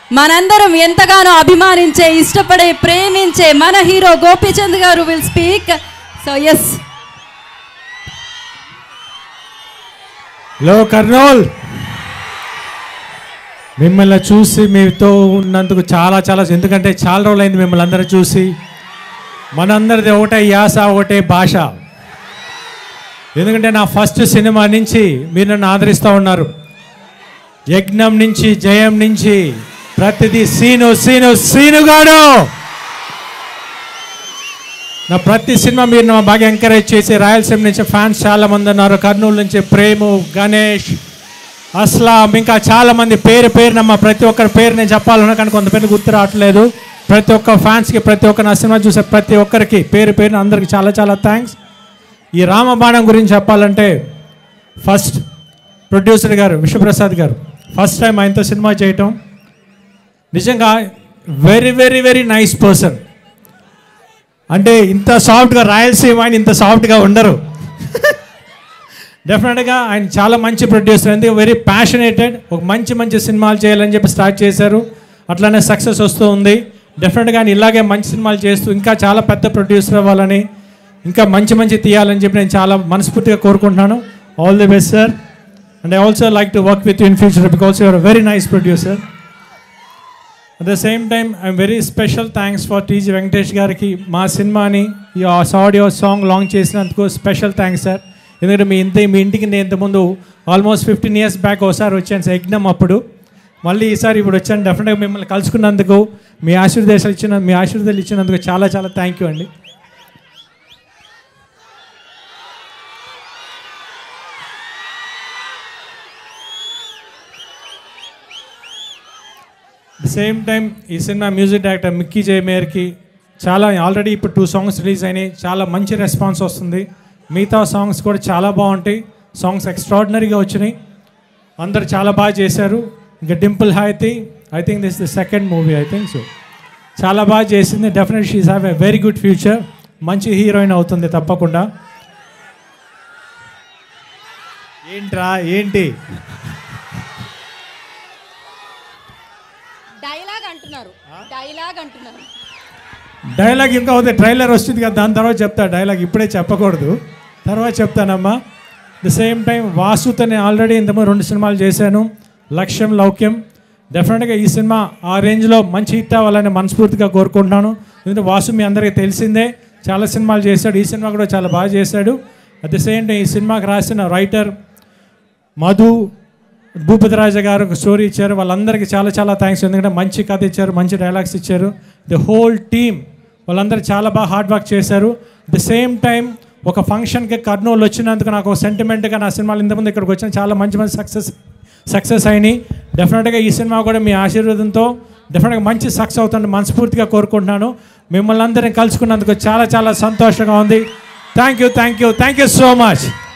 మనందరం ఎంతగానో అభిమానించే ఇష్టపడే ప్రేమించే మన హీరో గోపీచంద్ గారు విల్ స్పీక్ సో ఎస్ లో కర్నూల్ మిమ్మల్ని చూసి మీతో ఉన్నందుకు చాలా చాలా ఎందుకంటే చాలా రోజులైంది మిమ్మల్ని అందరూ చూసి మనందరిది ఒకటే యాస ఒకటే భాష ఎందుకంటే నా ఫస్ట్ సినిమా నుంచి మీరు నన్ను ఆదరిస్తూ ఉన్నారు యజ్ఞం నుంచి జయం నుంచి ప్రతిదీ సీను సీను సీనుగాడు నా ప్రతి సినిమా మీరు నా బాగా ఎంకరేజ్ చేసి రాయలసీమ నుంచి ఫ్యాన్స్ చాలా మంది ఉన్నారు కర్నూలు నుంచి ప్రేము గణేష్ అస్లాం ఇంకా చాలా మంది పేరు పేరున మా ప్రతి ఒక్కరి పేరు నేను చెప్పాలన్నా కానీ కొంత పేరు గుర్తు రావట్లేదు ప్రతి ఒక్క ఫ్యాన్స్కి ప్రతి ఒక్క నా సినిమా చూసే ప్రతి ఒక్కరికి పేరు పేరున అందరికి చాలా చాలా థ్యాంక్స్ ఈ రామబాణం గురించి చెప్పాలంటే ఫస్ట్ ప్రొడ్యూసర్ గారు విశ్వప్రసాద్ గారు ఫస్ట్ టైం ఆయనతో సినిమా చేయటం నిజంగా very very very nice person అంటే ఇంత సాఫ్ట్గా రాయలసీమ ఆయన ఇంత సాఫ్ట్గా ఉండరు డెఫినెట్గా ఆయన చాలా మంచి ప్రొడ్యూసర్ ఎందుకు వెరీ ప్యాషనేటెడ్ ఒక మంచి మంచి సినిమాలు చేయాలని చెప్పి స్టార్ట్ చేశారు అట్లానే సక్సెస్ వస్తూ ఉంది డెఫినెట్గా ఆయన ఇలాగే మంచి సినిమాలు చేస్తూ ఇంకా చాలా పెద్ద ప్రొడ్యూసర్ అవ్వాలని ఇంకా మంచి మంచి తీయాలని చెప్పి నేను చాలా మనస్ఫూర్తిగా కోరుకుంటున్నాను all the best sir and I also like to work with in future because you're very nice producer at the same time I'm very special thanks for TG Venkatesh గారికి మా సినిమాని ఈ ఆడియో సాంగ్ లాంచ్ చేసినందుకు special thanks sir ఎందుకంటే మీ ఇంత మీ ఇంటికి నేను ఇంతకుముందు ఆల్మోస్ట్ ఫిఫ్టీన్ ఇయర్స్ బ్యాక్ ఒకసారి వచ్చాను సార్ యజ్ఞం అప్పుడు మళ్ళీ ఈసారి ఇప్పుడు వచ్చాను డెఫినెట్గా మిమ్మల్ని కలుసుకున్నందుకు మీ ఆశీర్దేశాలు ఇచ్చిన మీ ఆశీర్వాదాలు ఇచ్చినందుకు చాలా చాలా థ్యాంక్ యూ అండి సేమ్ టైం ఈ సినిమా మ్యూజిక్ డైరెక్టర్ మిక్కీ జయమేర్కి చాలా ఆల్రెడీ ఇప్పుడు టూ సాంగ్స్ రిలీజ్ అయినాయి చాలా మంచి రెస్పాన్స్ వస్తుంది మిగతా సాంగ్స్ కూడా చాలా బాగుంటాయి సాంగ్స్ ఎక్స్ట్రాడినరీగా వచ్చినాయి అందరు చాలా బాగా చేశారు ఇంకా Dimple Hayathi I think this the second movie I think so చాలా బాగా చేసింది definite she's have a very good future మంచి హీరోయిన్ అవుతుంది తప్పకుండా ఏంట్రా ఏంటి డైలాగ్ అంటున్నారు డైలాగ్ అంటున్నారు డైలాగ్ ఇంకా అవుతుంది ట్రైలర్ వస్తుంది కదా దాని తర్వాత చెప్తా డైలాగ్ ఇప్పుడే చెప్పకూడదు తర్వాత చెప్తానమ్మా ద సేమ్ టైం వాసుతో నేను ఆల్రెడీ ఇంతకుముందు రెండు సినిమాలు చేశాను లక్ష్యం లౌక్యం డెఫినెట్గా ఈ సినిమా ఆ రేంజ్లో మంచి హిట్ అవ్వాలని మనస్ఫూర్తిగా కోరుకుంటున్నాను ఎందుకంటే వాసు మీ అందరికీ తెలిసిందే చాలా సినిమాలు చేశాడు ఈ సినిమా కూడా చాలా బాగా చేశాడు అట్ ద సేమ్ టైం ఈ సినిమాకి రాసిన రైటర్ మధు భూపతిరాజ గారు ఒక స్టోరీ ఇచ్చారు వాళ్ళందరికీ చాలా చాలా థ్యాంక్స్ ఎందుకంటే మంచి కథ ఇచ్చారు మంచి డైలాగ్స్ ఇచ్చారు ది హోల్ టీమ్ వాళ్ళందరూ చాలా బాగా హార్డ్ వర్క్ చేశారు ది సేమ్ టైం ఒక ఫంక్షన్కి కర్నూలు వచ్చినందుకు నాకు ఒక సెంటిమెంట్గా నా సినిమాలు ఇంతకుముందు ఇక్కడికి వచ్చిన చాలా మంచి మంచి సక్సెస్ సక్సెస్ అయినాయి డెఫినెట్గా ఈ సినిమా కూడా మీ ఆశీర్వాదంతో డెఫినెట్గా మంచి సక్సెస్ అవుతుంది మనస్ఫూర్తిగా కోరుకుంటున్నాను మిమ్మల్ని అందరిని కలుసుకున్నందుకు చాలా చాలా సంతోషంగా ఉంది thank you thank you thank you so much